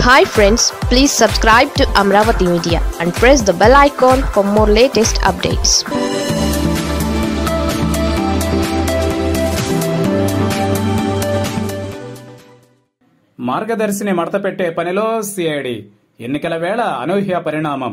hi friends please subscribe to Amaravati media and press the bell icon for more latest updates మార్గదర్శిని మడతపెట్టే పనిలో CID ఎన్నికల వేళ అనూహ్య పరిణామం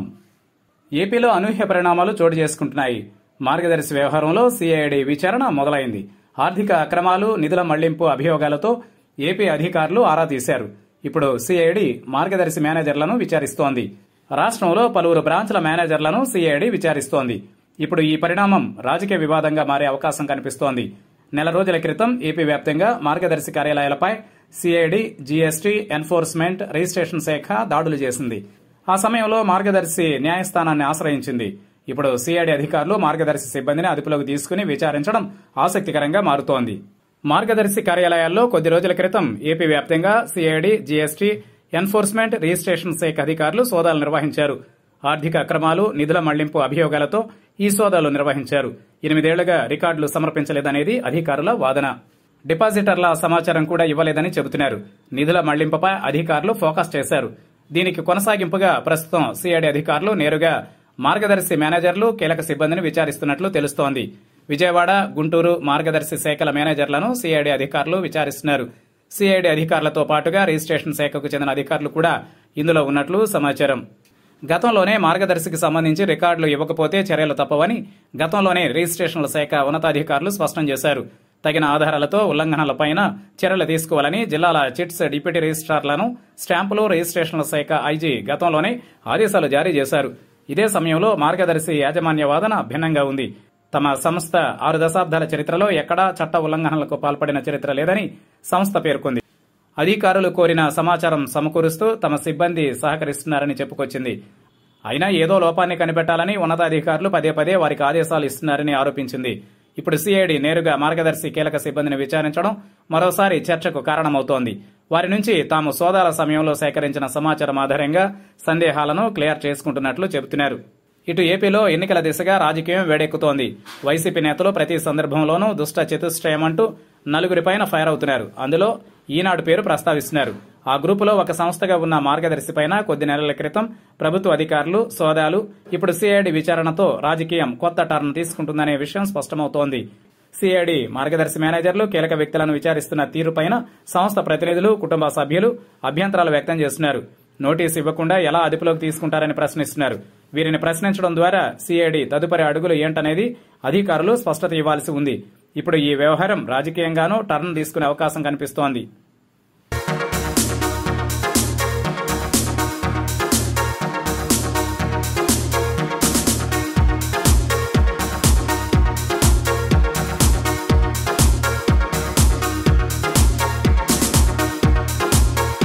ఏపీలో అనూహ్య పరిణామాలు చోటు చేసుకుంటున్నాయి మార్గదర్శి వ్యవహారంలో సిఐడి విచారణ మొదలైంది ఆర్థిక అక్రమాలు నిధుల మళ్లింపు అభియోగాలతో ఏపీ అధికారులు ఆరా తీశారు ఇప్పుడు సిఐడి మార్గదర్శి మేనేజర్లను విచారిస్తోంది రాష్ట్రంలో పలువురు బ్రాంచ్ల మేనేజర్లను సిఐడి విచారిస్తోంది ఇప్పుడు ఈ పరిణామం రాజకీయ వివాదంగా మారే అవకాశం కనిపిస్తోంది నెల రోజుల క్రితం ఏపీ వ్యాప్తంగా మార్గదర్శి కార్యాలయాలపై సిఐడి జీఎస్టీ ఎన్ఫోర్స్మెంట్ రిజిస్ట్రేషన్ శాఖ దాడులు చేసింది ఆ సమయంలో మార్గదర్శి న్యాయస్థానాన్ని ఆశ్రయించింది ఇప్పుడు సిఐడి అధికారులు మార్గదర్శి సిబ్బందిని అదుపులోకి తీసుకుని విచారించడం ఆసక్తికరంగా మారుతోంది మార్గదర్శి కార్యాలయాల్లో కొద్ది రోజుల క్రితం ఏపీ వ్యాప్తంగా సిఐడి జీఎస్టీ ఎన్ఫోర్స్మెంట్ రిజిస్ట్రేషన్ శాఖ అధికారులు సోదాలు నిర్వహించారు ఆర్థిక అక్రమాలు నిధుల మళ్లింపు అభియోగాలతో ఈ సోదాలు నిర్వహించారు ఎనిమిదేళ్లుగా రికార్డులు సమర్పించలేదనేది అధికారుల వాదన డిపాజిటర్ల సమాచారం కూడా ఇవ్వలేదని చెబుతున్నారు నిధుల మళ్లింపుపై అధికారులు ఫోకస్ చేశారు దీనికి కొనసాగింపుగా ప్రస్తుతం సిఐడి అధికారులు నేరుగా మార్గదర్శి మేనేజర్లు కీలక సిబ్బందిని విచారిస్తున్నట్లు తెలుస్తోంది విజయవాడ గుంటూరు మార్గదర్శి శాఖల మేనేజర్లను సిఐడి అధికారులు విచారిస్తున్నారు సిఐడి అధికారులతో పాటుగా రిజిస్ట్రేషన్ శాఖకు చెందిన అధికారులు కూడా ఇందులో ఉన్నట్లు సమాచారం గతంలోనే మార్గదర్శికి సంబంధించి రికార్డులు ఇవ్వకపోతే చర్యలు తప్పవని గతంలోనే రిజిస్ట్రేషన్ల శాఖ ఉన్నతాధికారులు స్పష్టం చేశారు తగిన ఆధారాలతో ఉల్లంఘనలపైన చర్యలు తీసుకోవాలని జిల్లాల చిట్స్ డిప్యూటీ రిజిస్ట్రార్లను స్టాంపులు రిజిస్ట్రేషన్ల శాఖ ఐజీ గతంలోనే ఆదేశాలు జారీ చేశారు ఇదే సమయంలో మార్గదర్శి యాజమాన్య వాదన భిన్నంగా ఉంది తమ సంస్థ ఆరు దశాబ్దాల చరిత్రలో ఎక్కడా చట్ట ఉల్లంఘనలకు పాల్పడిన చరిత్ర లేదని సంస్థ పేర్కొంది అధికారులు కోరిన సమాచారం సమకూరుస్తూ తమ సిబ్బంది సహకరిస్తున్నారని చెప్పుకొచ్చింది అయినా ఏదో లోపాన్ని కనిపెట్టాలని ఉన్నతాధికారులు పదే పదే వారికి ఆదేశాలు ఇస్తున్నారని ఆరోపించింది ఇప్పుడు సిఐడి నేరుగా మార్గదర్శి కీలక సిబ్బందిని విచారించడం మరోసారి చర్చకు కారణమవుతోంది వారి నుంచి తాము సోదాల సమయంలో సేకరించిన సమాచారం ఆధారంగా సందేహాలను క్లియర్ చేసుకుంటున్నట్లు చెబుతున్నారు ఇటు ఏపీలో ఎన్నికల దిశగా రాజకీయం వేడెక్కుతోంది వైసీపీ నేతలు ప్రతి సందర్భంలోనూ దుష్ట చతుష్టయమంటూ నలుగురిపైన ఫైర్ అవుతున్నారు అందులో ఈనాడు పేరు ప్రస్తావిస్తున్నారు ఆ గ్రూపులో ఒక సంస్థగా ఉన్న మార్గదర్శిపైన కొద్ది నెలల క్రితం ప్రభుత్వ అధికారులు సోదాలు ఇప్పుడు సిఐడి విచారణతో రాజకీయం కొత్త టర్న్ తీసుకుంటుందనే విషయం స్పష్టమవుతోంది సిఐడి మార్గదర్శి మేనేజర్లు కీలక వ్యక్తులను విచారిస్తున్న తీరుపైన సంస్థ ప్రతినిధులు కుటుంబ సభ్యులు అభ్యంతరాలు వ్యక్తం చేస్తున్నారు నోటీసు ఇవ్వకుండా ఎలా అదుపులోకి తీసుకుంటారని ప్రశ్నిస్తున్నారు వీరిని ప్రశ్నించడం ద్వారా సిఐడి తదుపరి అడుగులు ఏంటనేది అధికారులు స్పష్టత ఇవ్వాల్సి ఉంది ఇప్పుడు ఈ వ్యవహారం రాజకీయంగానూ టర్న్ తీసుకునే అవకాశం కనిపిస్తోంది